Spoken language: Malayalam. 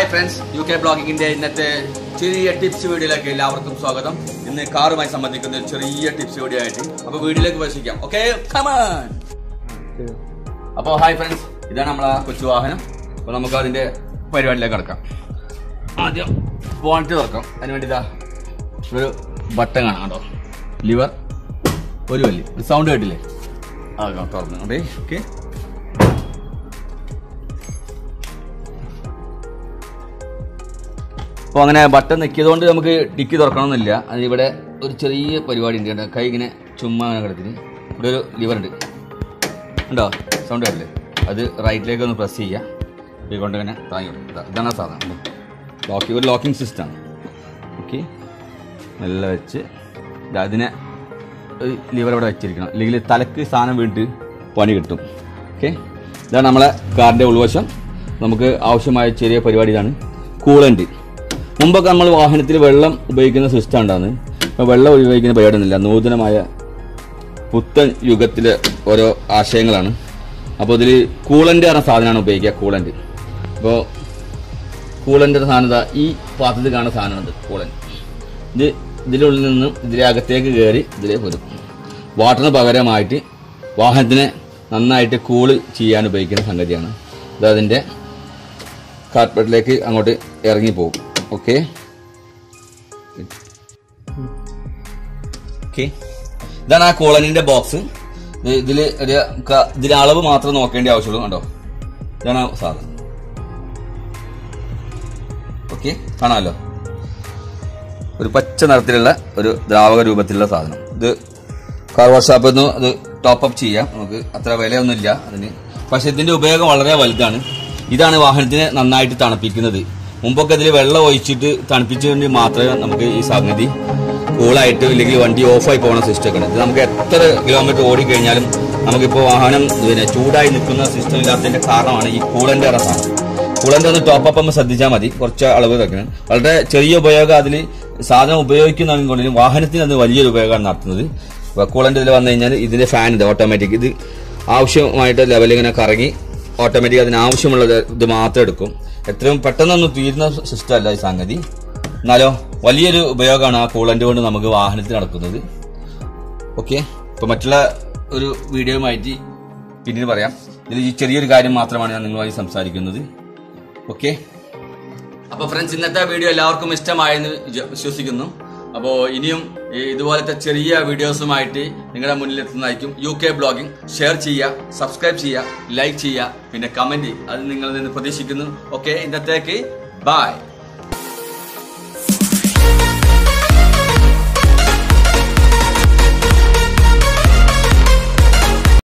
ഹായ് ഫ്രണ്ട്സ് യു കെ ബ്ലോഗിങ്ങിന്റെ ഇന്നത്തെ ചെറിയ ടിപ്സ് വീഡിയോയിലേക്ക് എല്ലാവർക്കും സ്വാഗതം ഇന്ന് കാറുമായി സംബന്ധിക്കുന്ന ഒരു ചെറിയ ടിപ്സ് വീഡിയോ ആയിട്ട് അപ്പൊ വീഡിയോയിലേക്ക് പ്രവേശിക്കാം ഓക്കെ അപ്പോൾ ഹായ് ഫ്രണ്ട്സ് ഇതാണ് നമ്മളെ കൊച്ചു വാഹനം അപ്പോൾ നമുക്ക് അതിന്റെ പരിപാടിയിലേക്ക് കിടക്കാം ആദ്യം ബോണറ്റ് തുറക്കാം അതിന് വേണ്ടി ഇതാ ഒരു ബട്ടൺ കാണാം കേട്ടോ ലിവർ ഒരു വലിയ സൗണ്ട് കേട്ടില്ലേ ആ തുറന്നു അതെ ഓക്കെ അപ്പോൾ അങ്ങനെ ബട്ടൺ നെക്കിയതുകൊണ്ട് നമുക്ക് ഡിക്കി തുറക്കണമെന്നില്ല അത് ഇവിടെ ഒരു ചെറിയ പരിപാടി ഉണ്ട് കേട്ടോ. കൈ ഇങ്ങനെ ചുമ്മാ അങ്ങനെ കിടത്തിന് ഇവിടെ ഒരു ലിവർ ഉണ്ട് ഉണ്ടോ സൗണ്ട് കേട്ടില്ലേ അത് റൈറ്റിലേക്ക് ഒന്ന് പ്രസ് ചെയ്യുക ഈ കൊണ്ട് ഇങ്ങനെ താങ്ങി വിടും. ഇതാ- ഇതാണ് ആ സാധനം ലോക്കിംഗ് ഒരു ലോക്കിംഗ് സിസ്റ്റമാണ് ഓക്കെ നല്ല വെച്ച് ദാ അതിനെ ഒരു ലിവർ ഇവിടെ വെച്ചിരിക്കണം അല്ലെങ്കിൽ തലക്ക് സാധനം വീണിട്ട് പണി കിട്ടും ഓക്കെ ഇതാണ് നമ്മളെ കാറിൻ്റെ ഉൾവശം നമുക്ക് ആവശ്യമായ ചെറിയ പരിപാടി ഇതാണ് കൂളൻ്റ് മുമ്പൊക്കെ നമ്മൾ വാഹനത്തിൽ വെള്ളം ഉപയോഗിക്കുന്ന സിസ്റ്റം ഉണ്ടാകുന്നത് ഇപ്പോൾ വെള്ളം ഉപയോഗിക്കുന്ന പരിപാടിയൊന്നുമില്ല നൂതനമായ പുത്തൻ യുഗത്തിലെ ഓരോ ആശയങ്ങളാണ് അപ്പോൾ ഇതിൽ കൂളൻ്റ് പറഞ്ഞ സാധനമാണ് ഉപയോഗിക്കുക കൂളൻ്റ് അപ്പോൾ കൂളൻ്റെ സാധനത ഈ പാത്രത്തിൽ കാണുന്ന സാധനമാണിത് കൂളൻ ഇത് ഇതിനുള്ളിൽ നിന്നും ഇതിലെ അകത്തേക്ക് കയറി ഇതിലേക്ക് വരും വാട്ടറിന് പകരമായിട്ട് വാഹനത്തിനെ നന്നായിട്ട് കൂള് ചെയ്യാൻ ഉപയോഗിക്കുന്ന സംഗതിയാണ് ഇത് അതിൻ്റെ കാർപ്പറ്റിലേക്ക് അങ്ങോട്ട് ഇറങ്ങി പോകും ഓക്കെ ഓക്കെ ഇതാണ് ആ കോളനിന്റെ ബോക്സ് ഇതിൽ ഒരു ക- ഇതിലെ അളവ് മാത്രം നോക്കേണ്ട ആവശ്യമുള്ളൂ കണ്ടോ ഇതാണ് ആ സാധനം ഓക്കെ കാണാമല്ലോ ഒരു പച്ച നിറത്തിലുള്ള ഒരു ദ്രാവക രൂപത്തിലുള്ള സാധനം ഇത് കാർ വർക്ക്ഷോപ്പിൽ നിന്ന് അത് ടോപ്പ് അപ്പ് ചെയ്യാം നമുക്ക് അത്ര വിലയൊന്നുമില്ല അതിന് പക്ഷെ ഇതിന്റെ ഉപയോഗം വളരെ വലുതാണ് ഇതാണ് വാഹനത്തിനെ നന്നായിട്ട് തണുപ്പിക്കുന്നത് മുമ്പൊക്കെ ഇതിൽ വെള്ളം ഒഴിച്ചിട്ട് തണുപ്പിച്ചുകൊണ്ട് മാത്രമേ നമുക്ക് ഈ സംഗതി കൂളായിട്ട് ഇല്ലെങ്കിൽ വണ്ടി ഓഫായി പോകുന്ന സിസ്റ്റം ഒക്കെ ഉണ്ട് ഇത് നമുക്ക് എത്ര കിലോമീറ്റർ ഓടിക്കഴിഞ്ഞാലും നമുക്കിപ്പോൾ വാഹനം പിന്നെ ചൂടായി നിൽക്കുന്ന സിസ്റ്റം ഇല്ലാത്തതിന്റെ കാരണമാണ് ഈ കൂളന്റെ ഇറ സാധനം കൂളന്റെ ഒന്ന് ടോപ്പ് അപ്പ് ഒന്ന് ശ്രദ്ധിച്ചാൽ മതി കുറച്ച് അളവ് വെക്കണം വളരെ ചെറിയ ഉപയോഗം അതിൽ സാധനം ഉപയോഗിക്കുന്നതുകൊണ്ടും വാഹനത്തിന് അത് വലിയൊരു ഉപയോഗമാണ് നടത്തുന്നത് കൂളന്റെ ഇതിൽ വന്നു കഴിഞ്ഞാൽ ഇതിന്റെ ഫാൻ ഇത് ഓട്ടോമാറ്റിക് ഇത് ആവശ്യമായിട്ട് ലെവൽ ഇങ്ങനെ കറങ്ങി ഓട്ടോമാറ്റിക് അതിന് ആവശ്യമുള്ള ഇത് മാത്രം എടുക്കും എത്രയും പെട്ടെന്നൊന്നും തീരുന്ന സിസ്റ്റം അല്ല ഈ സംഗതി എന്നാലോ വലിയൊരു ഉപയോഗമാണ് ആ കൂളന്റ് കൊണ്ട് നമുക്ക് വാഹനത്തിൽ നടക്കുന്നത് ഓക്കെ ഇപ്പൊ മറ്റുള്ള ഒരു വീഡിയോയുമായിട്ട് പിന്നീട് പറയാം ഇതിൽ ഈ ചെറിയൊരു കാര്യം മാത്രമാണ് ഞാൻ നിങ്ങളുമായി സംസാരിക്കുന്നത് ഓക്കെ അപ്പൊ ഫ്രണ്ട്സ് ഇന്നത്തെ വീഡിയോ എല്ലാവർക്കും ഇഷ്ടമായെന്ന് വിച- വിശ്വസിക്കുന്നു അപ്പോൾ ഇനിയും ഈ ഇതുപോലത്തെ ചെറിയ വീഡിയോസുമായിട്ട് നിങ്ങളുടെ മുന്നിൽ എത്തുന്നതായിരിക്കും യു കെ ബ്ലോഗിംഗ് ഷെയർ ചെയ്യുക സബ്സ്ക്രൈബ് ചെയ്യുക ലൈക്ക് ചെയ്യുക പിന്നെ കമന്റ് അത് നിങ്ങളിൽ നിന്ന് പ്രതീക്ഷിക്കുന്നു ഓക്കെ ഇന്നത്തേക്ക് ബൈ